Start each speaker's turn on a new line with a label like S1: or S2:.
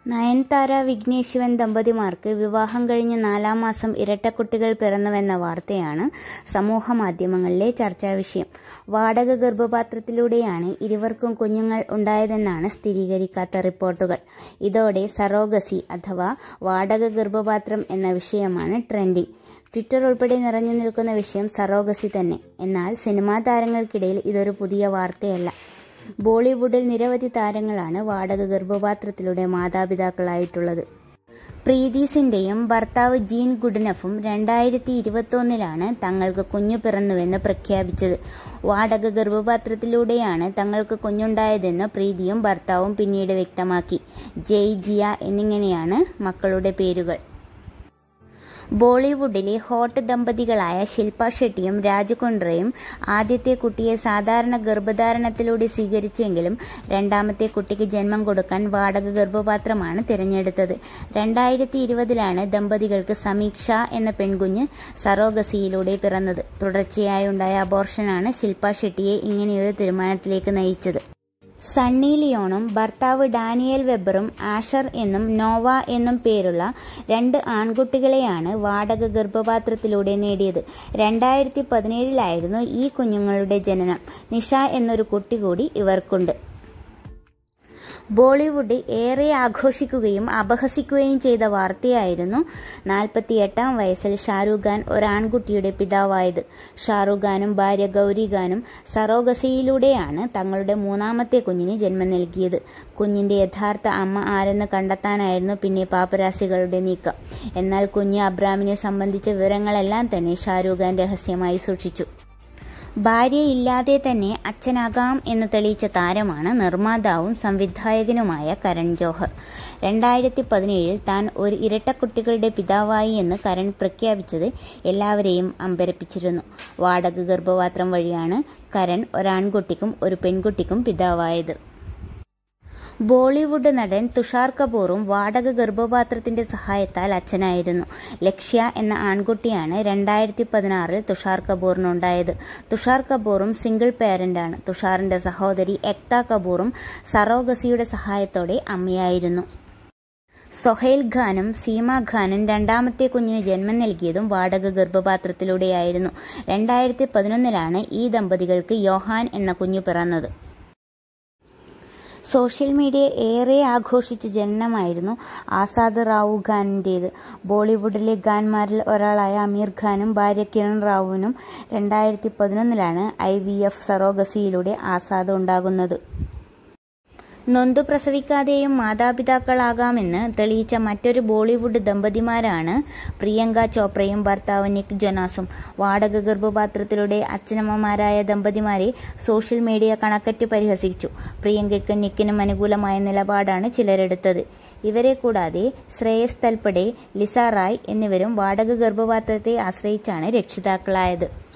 S1: നയൻതാര വിഘ്നേഷ് ശിവൻ ദമ്പതിമാർക്ക് വിവാഹം കഴിഞ്ഞ് നാലാം മാസം ഇരട്ടക്കുട്ടികൾ പിറന്നുവെന്ന വാർത്തയാണ് സമൂഹ മാധ്യമങ്ങളിലെ ചർച്ചാ വിഷയം വാടക ഗർഭപാത്രത്തിലൂടെയാണ് ഇരുവർക്കും കുഞ്ഞുങ്ങൾ ഉണ്ടായതെന്നാണ് സ്ഥിരീകരിക്കാത്ത റിപ്പോർട്ടുകൾ ഇതോടെ സറോഗസി അഥവാ വാടക ഗർഭപാത്രം എന്ന വിഷയമാണ് ട്രെൻഡിംഗ് ട്വിറ്റർ ഉൾപ്പെടെ നിറഞ്ഞു നിൽക്കുന്ന വിഷയം സറോഗസി തന്നെ എന്നാൽ സിനിമാ താരങ്ങൾക്കിടയിൽ ഇതൊരു പുതിയ വാർത്തയല്ല ബോളിവുഡിൽ നിരവധി താരങ്ങളാണ് വാടക ഗർഭപാത്രത്തിലൂടെ മാതാപിതാക്കളായിട്ടുള്ളത് പ്രീതി സിന്റെയും ഭർത്താവ് ജീൻ ഗുഡ്നഫും രണ്ടായിരത്തി ഇരുപത്തൊന്നിലാണ് തങ്ങൾക്ക് കുഞ്ഞു പിറന്നുവെന്ന് പ്രഖ്യാപിച്ചത് വാടക ഗർഭപാത്രത്തിലൂടെയാണ് തങ്ങൾക്ക് കുഞ്ഞുണ്ടായതെന്ന് പ്രീതിയും ഭർത്താവും പിന്നീട് വ്യക്തമാക്കി ജയ് ജിയ എന്നിങ്ങനെയാണ് മക്കളുടെ പേരുകൾ ബോളിവുഡിലെ ഹോട്ട് ദമ്പതികളായ ശില്പ ഷെട്ടിയും രാജ് കുണ്ട്രയും ആദ്യത്തെ കുട്ടിയെ സാധാരണ ഗർഭധാരണത്തിലൂടെ സ്വീകരിച്ചെങ്കിലും രണ്ടാമത്തെ കുട്ടിക്ക് ജന്മം കൊടുക്കാൻ വാടക ഗർഭപാത്രമാണ് തിരഞ്ഞെടുത്തത് രണ്ടായിരത്തി ഇരുപതിലാണ് ദമ്പതികൾക്ക് സമീക്ഷ എന്ന പെൺകുഞ്ഞ് സറോഗസിയിലൂടെ പിറന്നത് തുടർച്ചയായുണ്ടായ അബോർഷനാണ് ശില്പ ഷെട്ടിയെ ഇങ്ങനെയൊരു തീരുമാനത്തിലേക്ക് നയിച്ചത് സണ്ണി ലിയോണും ഭർത്താവ് ഡാനിയൽ വെബറും ആഷർ എന്നും നോവ എന്നും പേരുള്ള രണ്ട് ആൺകുട്ടികളെയാണ് വാടക ഗർഭപാത്രത്തിലൂടെ നേടിയത് രണ്ടായിരത്തി പതിനേഴിലായിരുന്നു ഈ കുഞ്ഞുങ്ങളുടെ ജനനം നിഷ എന്നൊരു കുട്ടി കൂടി ഇവർക്കുണ്ട് ബോളിവുഡ് ഏറെ ആഘോഷിക്കുകയും അപഹസിക്കുകയും ചെയ്ത വാർത്തയായിരുന്നു നാൽപ്പത്തിയെട്ടാം വയസ്സിൽ ഷാരൂഖ് ഖാൻ ഒരാൺകുട്ടിയുടെ പിതാവായത് ഷാരൂഖ് ഖാനും ഭാര്യ ഗൗരി ഖാനും സറോഗസിയിലൂടെയാണ് തങ്ങളുടെ മൂന്നാമത്തെ കുഞ്ഞിന് ജന്മം നൽകിയത് കുഞ്ഞിന്റെ യഥാർത്ഥ അമ്മ ആരെന്ന് കണ്ടെത്താനായിരുന്നു പിന്നെ പാപ്പരാസികളുടെ നീക്കം എന്നാൽ കുഞ്ഞ് അബ്രാമിനെ സംബന്ധിച്ച വിവരങ്ങളെല്ലാം തന്നെ ഷാരൂഖ് ഖാൻ രഹസ്യമായി സൂക്ഷിച്ചു ഭാര്യയില്ലാതെ തന്നെ അച്ഛനാകാം എന്ന് തെളിയിച്ച താരമാണ് നിർമ്മാതാവും സംവിധായകനുമായ കരൺ ജോഹർ രണ്ടായിരത്തി പതിനേഴിൽ താൻ ഒരു ഇരട്ടക്കുട്ടികളുടെ പിതാവായി എന്ന് കരൺ പ്രഖ്യാപിച്ചത് എല്ലാവരെയും അമ്പരപ്പിച്ചിരുന്നു വാടക ഗർഭപാത്രം വഴിയാണ് കരൺ ഒരാൺകുട്ടിക്കും ഒരു പെൺകുട്ടിക്കും പിതാവായത് ബോളിവുഡ് നടൻ തുഷാർ കപൂറും വാടക ഗർഭപാത്രത്തിന്റെ സഹായത്താൽ അച്ഛനായിരുന്നു ലക്ഷ്യ എന്ന ആൺകുട്ടിയാണ് രണ്ടായിരത്തി പതിനാറിൽ തുഷാർ കപൂറിനുണ്ടായത് തുഷാർ കപൂറും സിംഗിൾ പേരന്റാണ് തുഷാറിന്റെ സഹോദരി എക്ത കപൂറും സറോഗസിയുടെ സഹായത്തോടെ അമ്മയായിരുന്നു സൊഹൈൽ ഖാനും സീമ ഖാനും രണ്ടാമത്തെ കുഞ്ഞിന് ജന്മം നൽകിയതും വാടക ഗർഭപാത്രത്തിലൂടെയായിരുന്നു രണ്ടായിരത്തി പതിനൊന്നിലാണ് ഈ ദമ്പതികൾക്ക് യോഹാൻ എന്ന കുഞ്ഞു പിറന്നത് സോഷ്യൽ മീഡിയ ഏറെ ആഘോഷിച്ച ജനനമായിരുന്നു ആസാദ് റാവു ഖാനിൻ്റേത് ബോളിവുഡിലെ ഖാൻമാരിൽ ഒരാളായ അമീർ ഖാനും ഭാര്യ കിരൺ റാവുവിനും രണ്ടായിരത്തി പതിനൊന്നിലാണ് ഐ വി എഫ് സറോഗസിയിലൂടെ ആസാദ് ഉണ്ടാകുന്നത് നൊന്തു പ്രസവിക്കാതെയും മാതാപിതാക്കളാകാമെന്ന് തെളിയിച്ച മറ്റൊരു ബോളിവുഡ് ദമ്പതിമാരാണ് പ്രിയങ്ക ചോപ്രയും ഭർത്താവ് നിക് ജൊനാസും വാടക ഗർഭപാത്രത്തിലൂടെ അച്ഛനമ്മമാരായ ദമ്പതിമാരെ സോഷ്യൽ മീഡിയ കണക്കറ്റ് പരിഹസിച്ചു പ്രിയങ്കയ്ക്കും നിക്കിനും അനുകൂലമായ നിലപാടാണ് ചിലരെടുത്തത് ഇവരെ കൂടാതെ ശ്രേയസ് തൽപ്പടെ ലിസ റായ് എന്നിവരും വാടക ഗർഭപാത്രത്തെ ആശ്രയിച്ചാണ് രക്ഷിതാക്കളായത്